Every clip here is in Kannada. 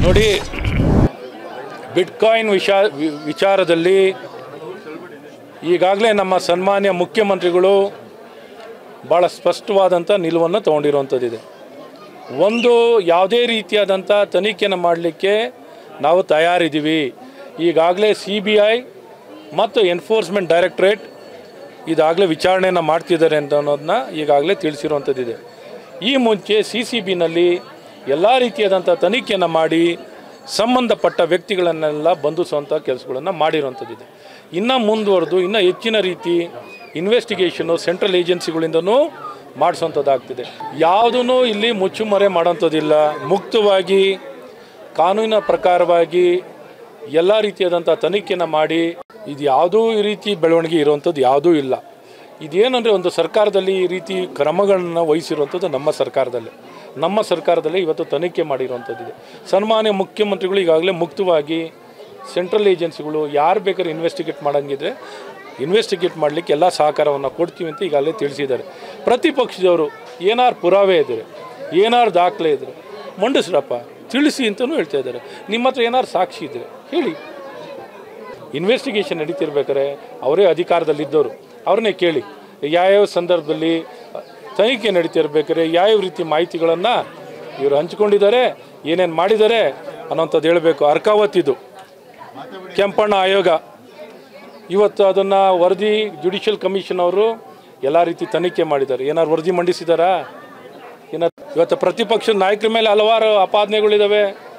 ನೋಡಿ ಬಿಟ್ಕಾಯಿನ್ ವಿಷಾ ವಿ- ವಿಚಾರದಲ್ಲಿ ಈಗಾಗಲೇ ನಮ್ಮ ಸನ್ಮಾನ್ಯ ಮುಖ್ಯಮಂತ್ರಿಗಳು ಭಾಳ ಸ್ಪಷ್ಟವಾದಂಥ ನಿಲುವನ್ನು ತೊಗೊಂಡಿರುವಂಥದ್ದಿದೆ ಒಂದು ಯಾವುದೇ ರೀತಿಯಾದಂಥ ತನಿಖೆಯನ್ನು ಮಾಡಲಿಕ್ಕೆ ನಾವು ತಯಾರಿದ್ದೀವಿ ಈಗಾಗಲೇ ಸಿ ಬಿ ಐ ಮತ್ತು ಎನ್ಫೋರ್ಸ್ಮೆಂಟ್ ಡೈರೆಕ್ಟ್ರೇಟ್ ಇದಾಗಲೇ ವಿಚಾರಣೆಯನ್ನು ಮಾಡ್ತಿದ್ದಾರೆ ಅಂತ ಅನ್ನೋದನ್ನ ಈಗಾಗಲೇ ತಿಳಿಸಿರುವಂಥದ್ದಿದೆ ಈ ಮುಂಚೆ ಸಿ ಸಿ ಬಿನಲ್ಲಿ ಎಲ್ಲ ರೀತಿಯಾದಂಥ ತನಿಖೆಯನ್ನು ಮಾಡಿ ಸಂಬಂಧಪಟ್ಟ ವ್ಯಕ್ತಿಗಳನ್ನೆಲ್ಲ ಬಂಧಿಸುವಂಥ ಕೆಲಸಗಳನ್ನು ಮಾಡಿರುವಂಥದ್ದಿದೆ ಇನ್ನು ಮುಂದುವರೆದು ಇನ್ನೂ ಹೆಚ್ಚಿನ ರೀತಿ ಇನ್ವೆಸ್ಟಿಗೇಷನು ಸೆಂಟ್ರಲ್ ಏಜೆನ್ಸಿಗಳಿಂದನೂ ಮಾಡಿಸುವಂಥದ್ದಾಗ್ತಿದೆ ಯಾವುದೂ ಇಲ್ಲಿ ಮುಚ್ಚುಮರೆ ಮಾಡೋಂಥದ್ದಿಲ್ಲ ಮುಕ್ತವಾಗಿ ಕಾನೂನಿನ ಪ್ರಕಾರವಾಗಿ ಎಲ್ಲ ರೀತಿಯಾದಂಥ ತನಿಖೆನ ಮಾಡಿ ಇದು ಯಾವುದೂ ಈ ರೀತಿ ಬೆಳವಣಿಗೆ ಇರುವಂಥದ್ದು ಯಾವುದೂ ಇಲ್ಲ ಇದೇನಂದರೆ ಒಂದು ಸರ್ಕಾರದಲ್ಲಿ ಈ ರೀತಿ ಕ್ರಮಗಳನ್ನು ವಹಿಸಿರುವಂಥದ್ದು ನಮ್ಮ ಸರ್ಕಾರದಲ್ಲಿ ನಮ್ಮ ಸರ್ಕಾರದಲ್ಲಿ ಇವತ್ತು ತನಿಖೆ ಮಾಡಿರುವಂಥದ್ದಿದೆ ಸನ್ಮಾನ್ಯ ಮುಖ್ಯಮಂತ್ರಿಗಳು ಈಗಾಗಲೇ ಮುಕ್ತವಾಗಿ ಸೆಂಟ್ರಲ್ ಏಜೆನ್ಸಿಗಳು ಯಾರು ಬೇಕಾದ್ರೆ ಇನ್ವೆಸ್ಟಿಗೇಟ್ ಮಾಡೋಂಗಿದ್ರೆ ಇನ್ವೆಸ್ಟಿಗೇಟ್ ಮಾಡಲಿಕ್ಕೆ ಎಲ್ಲ ಸಹಕಾರವನ್ನು ಕೊಡ್ತೀವಿ ಅಂತ ಈಗಾಗಲೇ ತಿಳಿಸಿದ್ದಾರೆ ಪ್ರತಿಪಕ್ಷದವರು ಏನಾರು ಪುರಾವೆ ಇದ್ದರೆ ಏನಾರು ದಾಖಲೆ ಇದ್ದರೆ ಮಂಡಿಸ್ರಪ್ಪ ತಿಳಿಸಿ ಅಂತಲೂ ಹೇಳ್ತಾ ಇದ್ದಾರೆ ನಿಮ್ಮ ಹತ್ರ ಏನಾರು ಸಾಕ್ಷಿ ಇದ್ದರೆ ಹೇಳಿ ಇನ್ವೆಸ್ಟಿಗೇಷನ್ ನಡೀತಿರ್ಬೇಕಾದ್ರೆ ಅವರೇ ಅಧಿಕಾರದಲ್ಲಿದ್ದವರು ಅವ್ರನ್ನೇ ಕೇಳಿ ಯಾವ್ಯಾವ ಸಂದರ್ಭದಲ್ಲಿ ತನಿಖೆ ನಡೀತಿರ್ಬೇಕಾದ್ರೆ ಯಾವ್ಯಾವ ರೀತಿ ಮಾಹಿತಿಗಳನ್ನು ಇವರು ಹಂಚ್ಕೊಂಡಿದ್ದಾರೆ ಏನೇನು ಮಾಡಿದ್ದಾರೆ ಅನ್ನೋಂಥದ್ದು ಹೇಳಬೇಕು ಅರ್ಕಾವತ್ತಿದು ಕೆಂಪಣ್ಣ ಆಯೋಗ ಇವತ್ತು ಅದನ್ನು ವರದಿ ಜುಡಿಷಿಯಲ್ ಕಮಿಷನ್ ಅವರು ಎಲ್ಲ ರೀತಿ ತನಿಖೆ ಮಾಡಿದ್ದಾರೆ ಏನಾರು ವರದಿ ಮಂಡಿಸಿದಾರಾ ಏನ ಇವತ್ತು ಪ್ರತಿಪಕ್ಷದ ನಾಯಕರ ಮೇಲೆ ಹಲವಾರು ಆಪಾದನೆಗಳಿದ್ದಾವೆ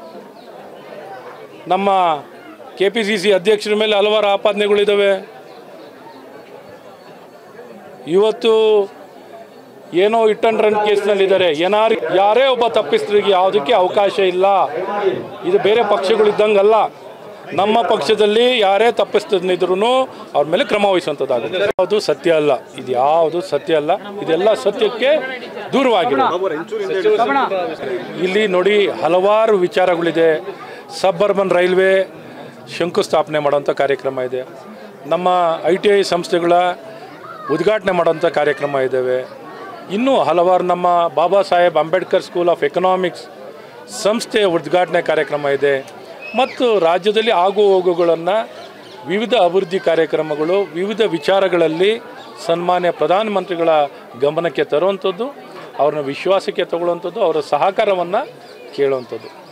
ನಮ್ಮ ಕೆ ಪಿ ಸಿ ಸಿ ಅಧ್ಯಕ್ಷರ ಮೇಲೆ ಹಲವಾರು ಆಪಾದನೆಗಳಿದ್ದಾವೆ ಇವತ್ತು ಏನೋ ಇಟ್ ಅಂಡ್ ರನ್ ಕೇಸ್ನಲ್ಲಿದ್ದಾರೆ ಏನಾರು ಯಾರೇ ಒಬ್ಬ ತಪ್ಪಿಸ್ತ್ರಿಗೆ ಯಾವುದಕ್ಕೆ ಅವಕಾಶ ಇಲ್ಲ ಇದು ಬೇರೆ ಪಕ್ಷಗಳಿದ್ದಂಗಲ್ಲ ನಮ್ಮ ಪಕ್ಷದಲ್ಲಿ ಯಾರೇ ತಪ್ಪಿಸ್ತಿದ್ರು ಅವ್ರ ಮೇಲೆ ಕ್ರಮ ವಹಿಸುವಂಥದ್ದಾಗುತ್ತೆ ಯಾವುದು ಸತ್ಯ ಅಲ್ಲ ಇದು ಯಾವುದು ಸತ್ಯ ಅಲ್ಲ ಇದೆಲ್ಲ ಸತ್ಯಕ್ಕೆ ದೂರವಾಗಿದೆ ಇಲ್ಲಿ ನೋಡಿ ಹಲವಾರು ವಿಚಾರಗಳಿದೆ ಸಬ್-ಅರ್ಬನ್ ರೈಲ್ವೆ ಶಂಕುಸ್ಥಾಪನೆ ಮಾಡೋಂಥ ಕಾರ್ಯಕ್ರಮ ಇದೆ ನಮ್ಮ ಐ ಟಿ ಐ ಸಂಸ್ಥೆಗಳ ಉದ್ಘಾಟನೆ ಮಾಡೋಂಥ ಕಾರ್ಯಕ್ರಮ ಇದ್ದಾವೆ ಇನ್ನೂ ಹಲವಾರು ನಮ್ಮ Baba Saheb Ambedkar school of economics ಸಂಸ್ಥೆಯ ಉದ್ಘಾಟನೆ ಕಾರ್ಯಕ್ರಮ ಇದೆ ಮತ್ತು ರಾಜ್ಯದಲ್ಲಿ ಆಗು ಹೋಗುಗಳನ್ನು ವಿವಿಧ ಅಭಿವೃದ್ಧಿ ಕಾರ್ಯಕ್ರಮಗಳು ವಿವಿಧ ವಿಚಾರಗಳಲ್ಲಿ ಸನ್ಮಾನ್ಯ ಪ್ರಧಾನಮಂತ್ರಿಗಳ ಗಮನಕ್ಕೆ ತರುವಂಥದ್ದು ಅವ್ರನ್ನ ವಿಶ್ವಾಸಕ್ಕೆ ತಗೊಳ್ಳುವಂಥದ್ದು ಅವರ ಸಹಕಾರವನ್ನು ಕೇಳುವಂಥದ್ದು